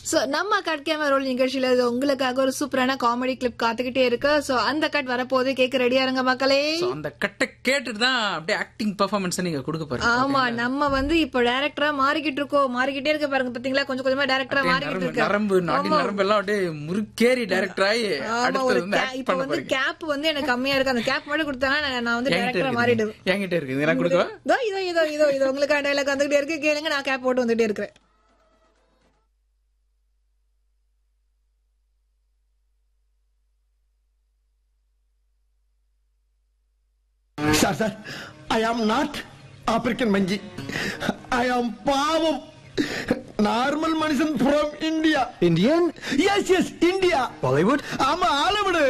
So நம்ம cut camera role நிகழ்ச்சியில இது உங்களுக்காக ஒரு சூப்பரான காமெடி கிளிப் காத்துக்கிட்டே இருக்கு சோ அந்த கட் வரப்போது கேட்க ரெடியா இருங்க மக்களே So, அந்த கட்டை கேட்டுட்டு தான் அப்படியே ஆக்டிங் பெர்ஃபார்மன்ஸ் நீங்க கொடுக்க போறீங்க ஆமா நம்ம வந்து இப்ப டைரக்டரா மாறிக்கிட்டு இருக்கோம் மாறிக்கிட்டே இருக்க பாருங்க பாத்தீங்களா கொஞ்சம் கொஞ்சமா டைரக்டரா மாறிக்கிட்டு நரம்பு இருக்கு நரம்பு நாடி நரம்பு எல்லாம் அப்படியே முறுக்கேறி டைரக்டர் ஆகி ஆமா ஒரு அடுத்தது வந்து ca- act இப்ப பண்ண வந்து போறீங்க கேப் வந்து எனக்கு கம்மியா இருக்கு அந்த கேப் மட்டும் கொடுத்தானா நான் நான் வந்து என்கிட்ட டைரக்டரா இருக்குது மாறிடுவேன் என்கிட்ட இருக்குது எனக்கு கொடுக்கவா இதோ இதோ இதோ இதோ இதோ உங்களுக்கு டைலாக் வந்துகிட்டே இருக்கு கேளுங்க நான் கேப் போட்டு வந்துட்டே இருக்கிறேன் sir sir I am not African மஞ்சி ஐ ஆம் பாவம் நார்மல் மனுஷன் from India Indian? Yes yes India Bollywood? ஆமா ஆளவிடு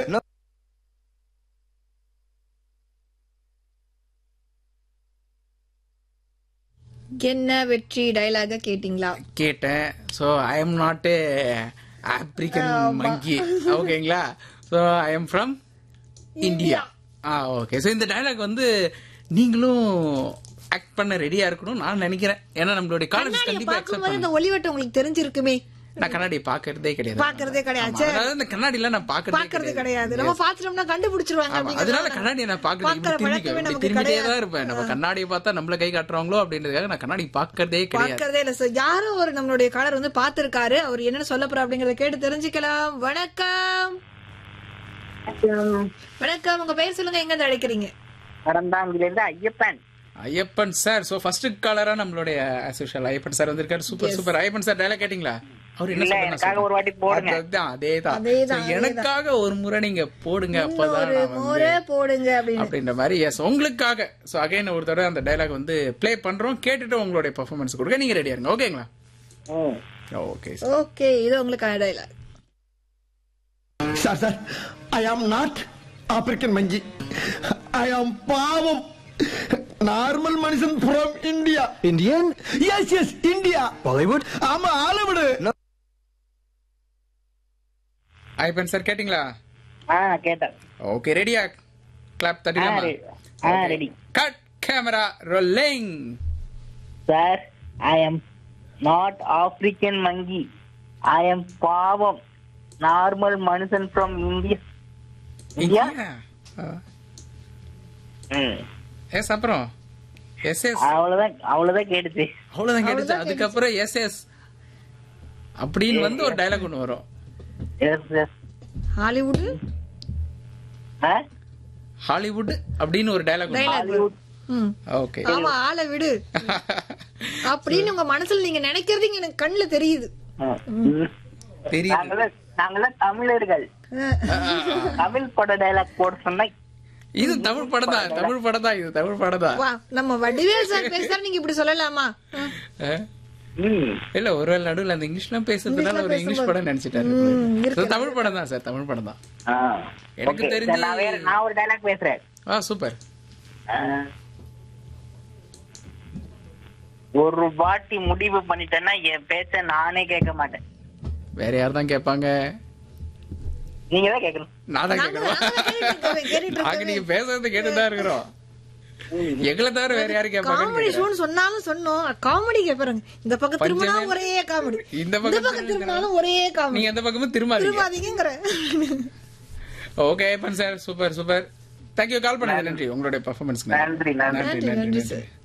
என்ன வெற்றி டைலாக கேட்டீங்களா கேட்டேன் so I am not a African monkey ஓகேங்களா so I am from India ஆ ஓகே ஸோ இந்த டயலாக் வந்து நீங்களும் ஆக்ட் பண்ண ரெடியா இருக்கணும் நான் நினைக்கிறேன் ஏன்னா நம்மளுடைய காலேஜ் கண்ணாடியை கண்டிப்பா அக்செப்ட் பார்க்கும்போது இந்த ஒளிவட்டம் உங்களுக்கு தெரிஞ்சிருக்குமே நான் கண்ணாடி பாக்குறதே கிடையாது பார்க்கறதே கிடையாது. ஆமா, அதாவது இந்த கண்ணாடில நான் பாக்குறதே பாக்குறது கிடையாது நம்ம பாத்துட்டோம்னா கண்டுபிடிச்சிருவாங்க ஆமா, அதனால அப்படிங்கறதுனால கண்ணாடியை நான் பார்க்கற பாக்குறது பழக்கமே திரும்பி நமக்கு திரும்பிட்டே கிடையாது. தான் இருப்பேன் நம்ம கண்ணாடியை பார்த்தா நம்மள கை காட்டுறாங்களோ அப்படின்றதுக்காக நான் கண்ணாடி பாக்குறதே கிடையாது பார்க்கறதே இல்ல சார் யாரோ ஒரு நம்மளுடைய காலர் வந்து பாத்திருக்காரு அவர் என்னன்னு சொல்ல போறா அப்படிங்கறத கேட்டு தெரிஞ்சுக்கலாம் வணக்கம் வணக்கம் உங்க பெயர் சொல்லுங்க எங்க இருந்து அழைக்கிறீங்க கடந்தாங்கில இருந்து Ayyappan Ayyappan sir so first காலரா நம்மளுடைய as usual ஐயப்பன் சார் வந்திருக்காரு super super Ayyappan sir dialogue கேட்டிங்களா அவர் என்ன இல்ல, சொல்றாரு எனக்காக ஒரு வாட்டி போடுங்க. அதுதான் அதேதான் அதேதான், So, எனக்காக ஒரு முறை நீங்க போடுங்க அப்பதான் ஒரு நான் வந்து முறை போடுங்க அப்படின்னு அப்படின்ற மாதிரி எஸ் உங்களுக்காக சோ அகைன் ஒரு தடவை அந்த டயலாக் வந்து ப்ளே பண்றோம் கேட்டுட்டு உங்களுடைய பெர்ஃபார்மன்ஸ் கொடுக்க நீங்க ரெடியா இருங்க ஓகேங்களா ம். ஓகே ஓகே இது உங்களுக்கான dialogue sir sir I am not African மஞ்சி ஐ ஆம் பாவம் நார்மல் மனுஷன் from India Indian? Yes yes India Bollywood? ஆமா ஆளவிடு ஐயப்பன் சார் கேட்டிங்களா ஆ கேட்டேன் ஓகே ரெடியா கிளாப் தட்டிடலாமா ready. ஆ, ready. Cut camera rolling sir I am not African monkey I am பாவம் நார்மல் மனுஷன் ஃப்ரம் இந்தியா இந்தியா ம். எஸ் அப்புறம் எஸ் எஸ் அவ்வளவுதான் அவ்வளவுதான் கேட்டுச்சு அவ்வளவுதான் கேட்டுச்சு அதுக்கப்புறம் எஸ் எஸ் அப்படின்னு வந்து ஒரு டயலாக் ஒன்று வரும் எஸ் எஸ் ஹாலிவுட் ஹாலிவுட் அப்படின்னு ஒரு டயலாக் டைலாக் ம் ஓகே ஆமா ஆளை விடு அப்படின்னு உங்க மனசுல நீங்க நினைக்கிறது இங்க எனக்கு கண்ணுல தெரியுது தெரியுது நாங்களாம் நாங்களாம் தமிழர்கள் தமிழ் பட டைலாக் போட சொன்னா இது தமிழ் படம் தான் தமிழ் படம் தான் இது தமிழ் படம் தான் வா நம்ம வடிவேல் சார் பேசுறா நீங்க இப்படி சொல்லலாமா ம். அஹ்? ம். இல்ல ஒருவேளை நடுவுல அந்த இங்கிலீஷ்லாம் பேசுறதுனால ஒரு இங்கிலீஷ் படம் நினைச்சிட்டாரு So, தமிழ் படம் தான் சார் தமிழ் படம் தான் ஆ. எனக்கு Okay, தெரிஞ்சு- சரி, நான் வேற நான் ஒரு டைலாக் பேசுறேன் ஆ சூப்பர் ஆ. ஒரு வாட்டி முடிவு பண்ணிட்டேன்னா என் பேச்ச நானே கேட்க மாட்டேன் வேற யார் தான் கேட்பாங்க நீங்க தான் கேட்கணும் நான் தான் நாங்க- கேட்கறோம் நாங்க கேட்டுட்டு இருக்கோமே, கேட்டுட்டு நாங்க இருக்கோமே. நீங்க பேசுறது கேட்டுதான் இருக்கிறோம் எங்களை தவிர வேற யாரு கேட்பாங்கன்னு காமெடி கேக்குறேன். ஷோன்னு சொன்னாலும் சொன்னோம் காமெடி கேட்பாருங்க இந்த பக்கம் திரும்பினாலும் ஒரே காமெடி இந்த இந்த பக்கம் பக்கம் திரும்பினாலும் ஒரே காமெடி நீங்க எந்த பக்கமும் திரும்பாதீங்க திரும்பாதீங்கிற okay fun sir super super thank you call பண்ணது நன்றி உங்களுடைய பர்ஃபார்மன்ஸ்க்கு நன்றி நன்றி நன்றி நன்றி நன்றி